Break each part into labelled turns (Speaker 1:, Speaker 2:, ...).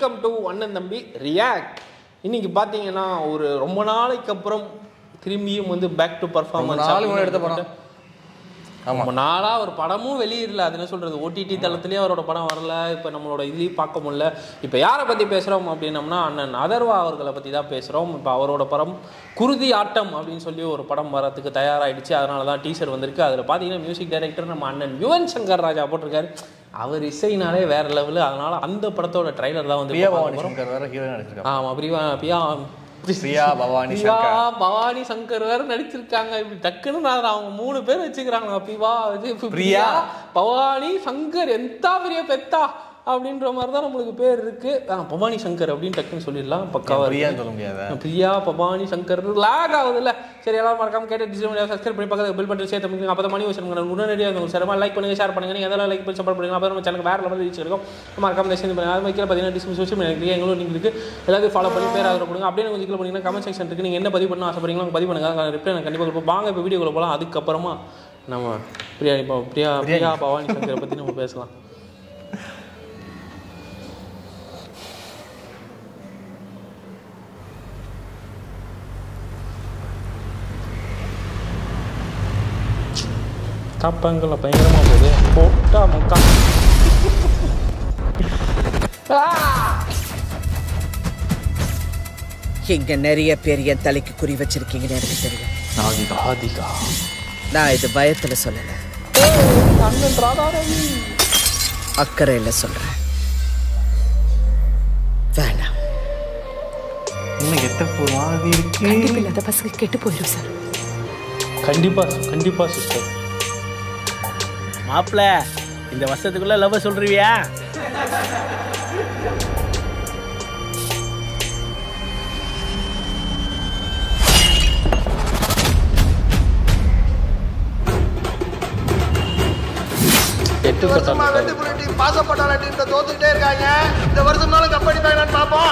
Speaker 1: Welcome to அண்ணன் தம்பி react இன்னைக்கு பார்த்தீங்கன்னா ஒரு ரொம்ப நாளைக்கு அப்புறம் திரும்பியும் வந்து பேக் டு பர்ஃபார்மன்ஸ்
Speaker 2: நாலு மணி எடுத்த படம்
Speaker 1: ரொம்ப நாளா ஒரு படமும் வெளியிடல அது என்ன சொல்றது ஓடிடி தளத்துலயே அவரோட படம் வரல இப்போ நம்மளோட இதுலயும் பார்க்க முடியல இப்போ யாரை பத்தி பேசுறோம் அப்படின்னம்னா அண்ணன் அதர்வா அவர்களை பத்தி தான் பேசுறோம் இப்போ அவரோட படம் குருதி ஆட்டம் அப்படின்னு சொல்லி ஒரு படம் வரதுக்கு தயாராயிடுச்சு அதனால தான் டீசர் வந்திருக்கு அதில் பார்த்தீங்கன்னா மியூசிக் டைரக்டர் நம்ம அண்ணன் யுவன் சங்கர் ராஜா போட்டிருக்காரு அவர் இசைனாலே வேற லெவலு அதனால அந்த படத்தோட ட்ரைலர் தான் வந்து
Speaker 2: பிரியா
Speaker 1: இப்ப
Speaker 2: பவானி
Speaker 1: பார்க்க போறோம்.
Speaker 2: சங்கர் வேற ஹீரோயின் நடிச்சிருக்காங்க
Speaker 1: ஆமா பிரியா பிரியா
Speaker 2: பிரியா பவானி
Speaker 1: பிரியா
Speaker 2: சங்கர்
Speaker 1: பவானி சங்கர் வேற நடிச்சிருக்காங்க இப்படி டக்குன்னு நான் அவங்க மூணு பேர் வச்சுக்கிறாங்க பிவா இது
Speaker 2: பிரியா.
Speaker 1: பிரியா பவானி சங்கர் எந்த பெரிய பெத்தா அப்படின்ற மாதிரி தான் நம்மளுக்கு பேர் இருக்கு ஆ, பவானி சங்கர் அப்படின்னு டக்குன்னு சொல்லிடலாம் பக்காவா இருக்கு.
Speaker 2: பிரியான்னு சொல்ல முடியாத
Speaker 1: பிரியா பவானி சங்கர் லாக் ஆகுதுல்ல சரி எல்லாரும் மறக்காம கேட்டு டிஜிட்டல் சப்ஸ்கிரைப் பண்ணி பக்கத்தில் பில் பண்ணி சேர்த்து முடிங்க அப்போ தான் மணி வச்சுருங்க உடனடியாக உங்களுக்கு சிரமம் லைக் பண்ணுங்க ஷேர் பண்ணுங்க நீங்கள் எதெல்லாம் லைக் பண்ணி சப்போர்ட் பண்ணுங்க அப்போ நம்ம சேனல் வேறு லெவலில் ரீச் இருக்கும் மறக்காம தயவு செஞ்சு பண்ணுங்க அது மாதிரி கீழே பார்த்தீங்கன்னா டிஸ்கிரிப் சோஷியல் மீடியா எங்களும் லிங்க் இருக்கு எல்லாத்தையும் ஃபாலோ பண்ணி பேர் ஆதரவு கொடுங்க அப்படியே கொஞ்சம் கீழே பண்ணீங்கன்னா கமெண்ட் செக்ஷன் இருக்கு நீங்கள் என்ன பதிவு பண்ண ஆசைப்படுறீங்களோ பதிவு பண்ணுங்க அதுக்கான ரிப்ளை நான் கண்டிப்பாக கொடுப்போம் வாங்க இப்போ வீடியோக்குள்ள போகலாம் அதுக்கப்புறமா நம்ம பிரியா இப்போ பிரியா பிரியா பவானி சங்கரை பற்றி நம்ம பேசலாம் காப்பாங்கல்ல பயங்கரமா போகுது போட்டா முக்கா
Speaker 3: இங்க நிறைய பேர் என் தலைக்கு குறி வச்சிருக்கீங்கன்னு எனக்கு தெரியும்
Speaker 1: நாதிகா ஆதிகா
Speaker 3: நான் இது பயத்துல சொல்லல
Speaker 1: அண்ணன் ராதாரவி
Speaker 3: அக்கறையில சொல்றேன் வேணாம்
Speaker 2: இன்னும் எத்த ஒரு மாதிரி இருக்கு
Speaker 4: கண்டிப்பு இல்லாத பசங்க கெட்டு போயிடும் சார்
Speaker 1: கண்டிப்பா கண்டிப்பா சிஸ்டர்
Speaker 5: மாப்பிள இந்த வருஷத்துக்குள்ள லவ் சொல்றியா
Speaker 1: எட்டு
Speaker 6: வருஷமா
Speaker 1: கட்டாங்க
Speaker 6: வெட்டு புள்ளி டீம் பாசப்பட்டால டீம் தோத்துக்கிட்டே இருக்காங்க இந்த வருஷம்னாலும் கப் அடிப்பாங்கன்னு பார்ப்போம்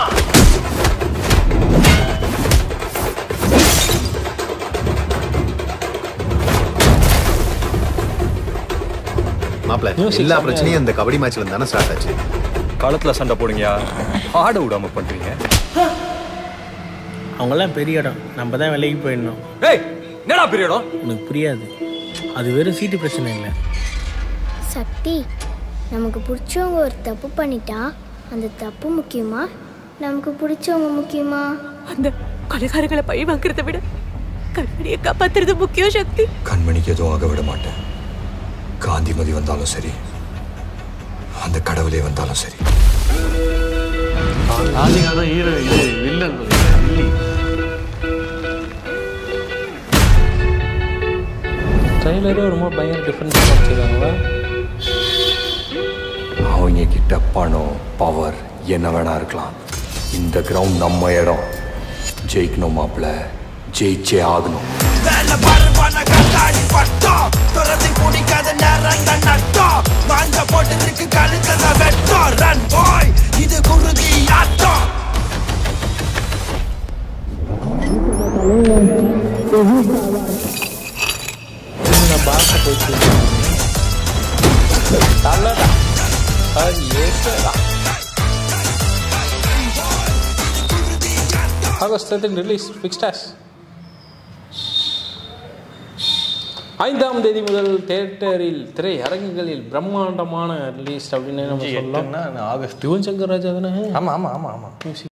Speaker 7: மாப்பிள
Speaker 1: Music
Speaker 7: எல்லா
Speaker 1: செம்மையா
Speaker 7: பிரச்சனையும் இந்த கபடி மேட்ச்ல தானே ஸ்டார்ட் ஆச்சு
Speaker 8: களத்துல சண்டை போடுங்க ஆட விடாம பண்றீங்க
Speaker 5: அவங்கெல்லாம் பெரிய இடம் நம்ம தான் விலைக்கு போயிடணும்
Speaker 8: ஏய் என்னடா பெரிய இடம்
Speaker 5: உனக்கு புரியாது அது வெறும் சீட்டு பிரச்சனை இல்லை
Speaker 9: சக்தி நமக்கு பிடிச்சவங்க ஒரு தப்பு பண்ணிட்டா அந்த தப்பு முக்கியமா நமக்கு பிடிச்சவங்க முக்கியமா
Speaker 4: அந்த கொலைகாரங்களை பழி வாங்குறத விட கண்மணியை காப்பாத்துறது முக்கியம் சக்தி
Speaker 8: கண்மணிக்கு எதுவும் ஆக விட மாட்டேன் காந்திமதி வந்தாலும் சரி அந்த கடவுளே வந்தாலும் சரி
Speaker 2: ஆதிகா தான் ஹீரோ இது வில்லன் வில்லி
Speaker 1: ட்ரைலரே ரொம்ப பயங்கர டிஃப்ரெண்ட்டாக வச்சுருக்காங்களா
Speaker 8: அவங்க கிட்ட பணம் பவர் என்ன வேணா இருக்கலாம் இந்த கிரவுண்ட் நம்ம இடம் ஜெயிக்கணும் மாப்பிள ஜெயிச்சே ஆகணும்
Speaker 1: இந்த பாச போயிட்டு நல்லதா அது ஏசதா ஆகஸ்ட் தேர்ட்டின் ரிலீஸ் ஃபிக்ஸ்டாஸ் ஐந்தாம் தேதி முதல் தேட்டரில் திரை அரங்குகளில் பிரம்மாண்டமான ரிலீஸ் அப்படின்னு நம்ம சொல்லலாம்
Speaker 2: எட்டுன்னா ஆகஸ்ட்
Speaker 1: யுவன் சங்கர் ராஜா தானே
Speaker 2: ஆமா ஆமா ஆமா ஆமா
Speaker 1: மியூசிக்